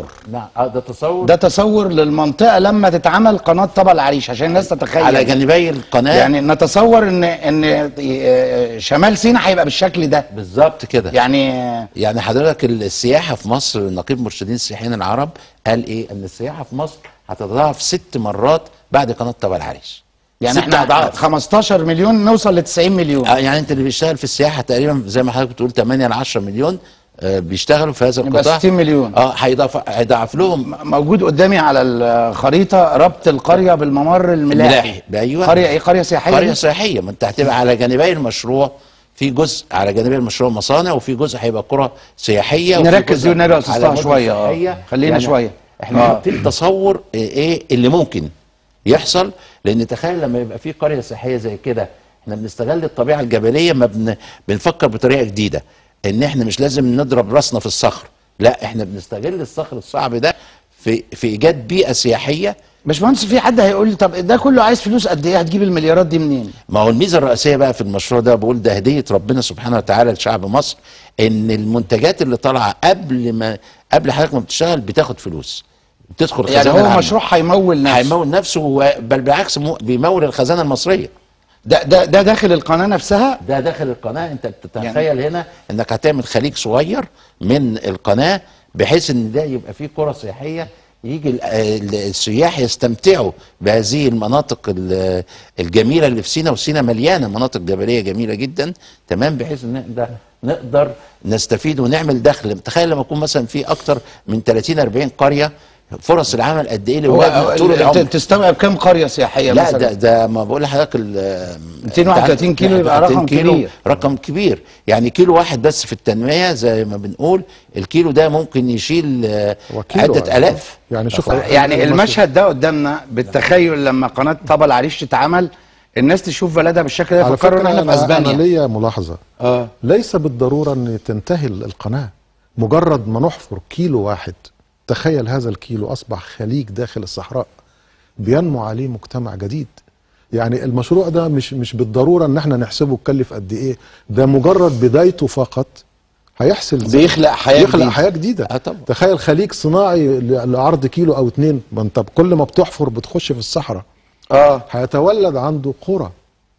نعم اه ده تصور ده تصور للمنطقه لما تتعمل قناه طبع العريش عشان الناس تتخيل على جانبي القناه يعني نتصور ان ان آه، شمال سيناء هيبقى بالشكل ده بالظبط كده يعني يعني حضرتك السياحه في مصر نقيب مرشدين السياحيين العرب قال ايه ان السياحه في مصر هتتضاعف ست مرات بعد قناه طبع العريش يعني ست احنا أضعاف. 15 مليون نوصل ل 90 مليون آه يعني انت اللي بيشتغل في السياحه تقريبا زي ما حضرتك بتقول 8 ل 10 مليون آه بيشتغلوا في هذا يبقى القطاع 60 مليون. اه هيضاف هيضاعف لهم موجود قدامي على الخريطه ربط القريه بالممر الملاحي ملاحي ايوه قريه ايه قريه سياحيه قريه دي؟ سياحيه ما انت هتبقى على جانبي المشروع في جزء على جانبي المشروع مصانع وفي جزء هيبقى قرى سياحيه وفي نركز جزء دي ونرجع على لأساسها مدن شوية، آه. سياحية. خلينا شوية. احنا آه. حاطين تصور ايه اللي ممكن يحصل لان تخيل لما يبقى في قريه سياحيه زي كده احنا بنستغل الطبيعه الجبليه ما بن... بنفكر بطريقه جديده ان احنا مش لازم نضرب راسنا في الصخر لا احنا بنستغل الصخر الصعب ده في في ايجاد بيئه سياحيه باشمهندس في حد هيقول لي طب ده كله عايز فلوس قد ايه هتجيب المليارات دي منين؟ ما هو الميزه الرئيسيه بقى في المشروع ده بقول ده هديه ربنا سبحانه وتعالى لشعب مصر ان المنتجات اللي طالعه قبل ما قبل حضرتك ما بتشتغل بتاخد فلوس بتدخل يعني الخزانه هو العامة. مشروع هيمول نفسه هيمول نفسه و- بل بالعكس مو- بيمول الخزانه المصريه ده ده ده داخل القناه نفسها ده داخل القناه انت بتتخيل يعني هنا انك هتعمل خليج صغير من القناه بحيث ان ده يبقى فيه قرى سياحيه يجي ال- ال- السياح يستمتعوا بهذه المناطق ال- الجميله اللي في سينا وسينا مليانه مناطق جبليه جميله جدا تمام بحيث ان ده نقدر نستفيد ونعمل دخل تخيل لما يكون مثلا في اكتر من 30 40 قريه فرص العمل قد ايه هو لولادنا طول ال- العمر تستوعب كام قريه سياحيه لا مثلا؟ ده ده ما بقول لحضرتك ال 231 كيلو يبقى 200 رقم كيلو كبير. رقم كبير يعني كيلو واحد بس في التنميه زي ما بنقول الكيلو ده ممكن يشيل آه، هو كيلو عده يعني. الاف يعني شوف يعني المشهد ده قدامنا بالتخيل لما قناه طبع العريش تتعمل الناس تشوف بلدها بالشكل ده على يفكروا ان فكرة احنا في أنا, أنا اسبانيا ليا ملاحظة اه ليس بالضرورة أن تنتهي القناة مجرد ما نحفر كيلو واحد تخيل هذا الكيلو أصبح خليج داخل الصحراء بينمو عليه مجتمع جديد يعني المشروع ده مش مش بالضرورة ان احنا نحسبه اتكلف قد ايه ده مجرد بدايته فقط هيحصل بيخلق حياه يخلق جديدة. حياة جديدة آه طبعا. تخيل خليج صناعي ل- لعرض كيلو او اتنين ما انت كل ما بتحفر بتخش في الصحراء اه هيتولد عنده قرى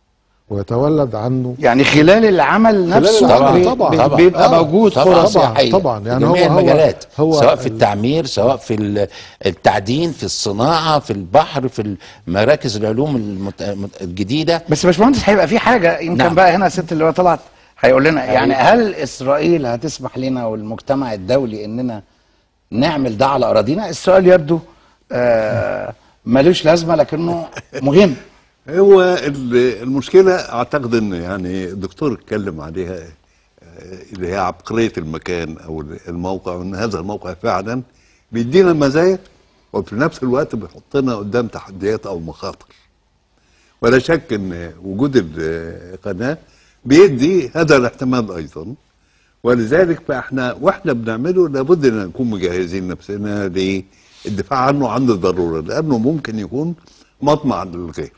ويتولد عنه يعني خلال العمل نفسه العمل بي- طبعا. بي- طبعا. بيبقى آه. موجود طبعا. قرى طبعا سياحيه طبعا يعني هو جميع هو المجالات هو سواء في التعمير سواء في ال- التعدين في الصناعه في البحر في مراكز العلوم المت- المت- الجديده بس يا باشمهندس هيبقى في حاجه يمكن نعم. بقى هنا الست اللي هو طلعت هيقول لنا يعني أيوة. هل اسرائيل هتسمح لنا والمجتمع الدولي اننا نعمل ده على اراضينا السؤال يبدو آه ملوش لازمه لكنه مهم هو ال- المشكلة أعتقد إن يعني الدكتور اتكلم عليها آه، اللي هي عبقرية المكان أو الموقع وإن هذا الموقع فعلا بيدينا مزايا وفي نفس الوقت بيحطنا قدام تحديات أو مخاطر ولا شك إن وجود القناة بيدي هذا الاحتمال أيضا ولذلك فاحنا واحنا بنعمله لابد ان نكون مجهزين نفسنا للدفاع عنه عند الضروره لانه ممكن يكون مطمع للغير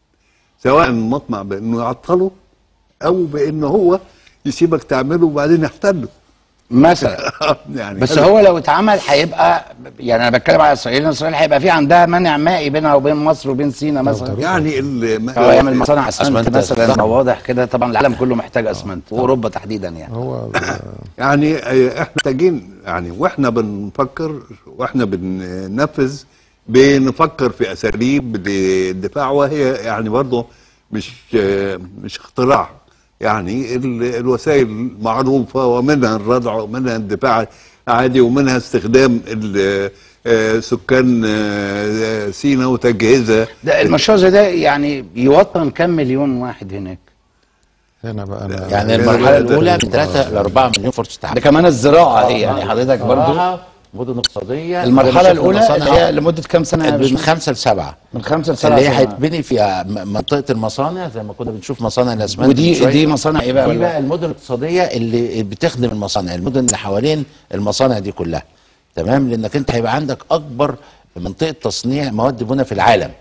سواء مطمع بانه يعطله او بانه هو يسيبك تعمله وبعدين يحتله مثلا يعني بس هذا- هو لو اتعمل هيبقى يعني انا بتكلم على اسرائيل إن اسرائيل هيبقى في عندها منع مائي بينها وبين مصر وبين سينا مثلا يعني ال- او يعمل مصانع اسمنت أسمنت مثلا طبعاً. هو واضح كده طبعا العالم كله محتاج اسمنت واوروبا تحديدا يعني هو يعني آه، احنا محتاجين يعني واحنا بنفكر واحنا بننفذ بنفكر في اساليب للدفاع وهي يعني برضه مش آه، مش اختراع يعني ال- الوسائل معروفه ومنها الردع ومنها الدفاع عادي ومنها استخدام ال- آه، سكان آه، سينا وتجهيزها ده المشروع زي ده يعني يوطن كام مليون واحد هناك هنا بقى أنا يعني المرحله الاولى من 3 ل 4 مليون فرصه عمل ده كمان الزراعه هي يعني حضرتك برضو صراحة مدن اقتصاديه المرحله زي ما الاولى شفنا اللي مصانع هي لمده كام سنه يا من باشمهندس؟ خمسه لسبعه من خمسه لسبعه اللي هي سنة. هيتبني في م- منطقه المصانع زي ما كنا بنشوف مصانع الاسمنت من ودي شوية. دي مصانع ايه بقى دي ولا؟ بقى المدن الاقتصاديه اللي بتخدم المصانع المدن اللي حوالين المصانع دي كلها تمام لانك انت هيبقى عندك اكبر منطقه تصنيع مواد بناء في العالم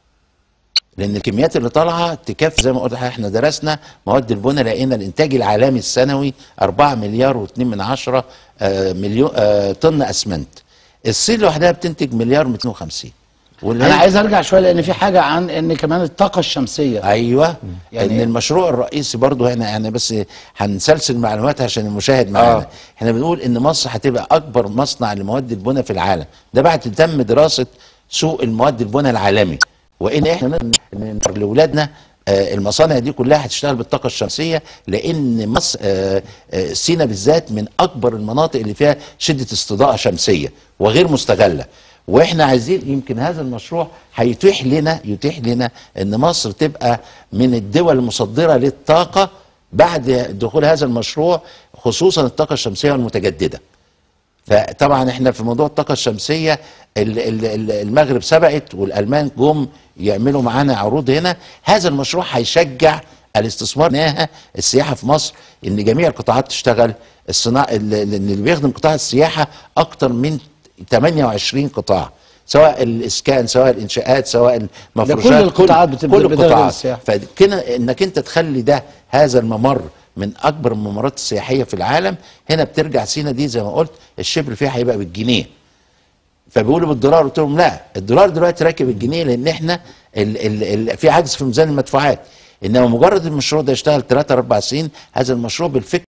لان الكميات اللي طالعه تكفي زي ما قلت لحضرتك، احنا درسنا مواد البناء لقينا الانتاج العالمي السنوي 4 مليار و2 من عشرة آه، مليون آه، طن اسمنت الصين لوحدها بتنتج مليار 250 انا والهند عايز ارجع شويه لان في حاجه عن ان كمان الطاقه الشمسيه ايوه يعني يعني ان إيه؟ المشروع الرئيسي برضو هنا يعني بس هنسلسل معلومات عشان المشاهد معانا آه. آه. احنا بنقول ان مصر هتبقى اكبر مصنع لمواد البناء في العالم ده بعد تم دراسه سوق المواد البناء العالمي وان احنا نقدر ننشر لاولادنا آه، المصانع دي كلها هتشتغل بالطاقه الشمسيه لان مصر آه، آه، سينا بالذات من اكبر المناطق اللي فيها شده استضاءه شمسيه وغير مستغله واحنا عايزين يمكن هذا المشروع هيتيح لنا يتيح لنا ان مصر تبقى من الدول المصدره للطاقه بعد دخول هذا المشروع خصوصا الطاقه الشمسيه والمتجدده. فطبعا احنا في موضوع الطاقه الشمسيه ال- ال- ال- المغرب سبقت والالمان جم يعملوا معانا عروض هنا هذا المشروع هيشجع الاستثمار ناها السياحه في مصر ان جميع القطاعات تشتغل الصناعه اللي اللي بيخدم قطاع السياحه اكتر من 28 قطاع سواء الاسكان سواء الانشاءات سواء المفروشات القطاعات بت- كل بتخدم القطاعات السياحة. فكده انك انت تخلي ده هذا الممر من اكبر الممرات السياحيه في العالم هنا بترجع سينا دي زي ما قلت الشبر فيها هيبقى بالجنيه فبيقولوا بالدولار قلت لهم لا الدولار دلوقتي راكب الجنيه لان احنا ال ال ال في عجز في ميزان المدفوعات انما مجرد المشروع ده يشتغل 3 4 سنين هذا المشروع بالفكر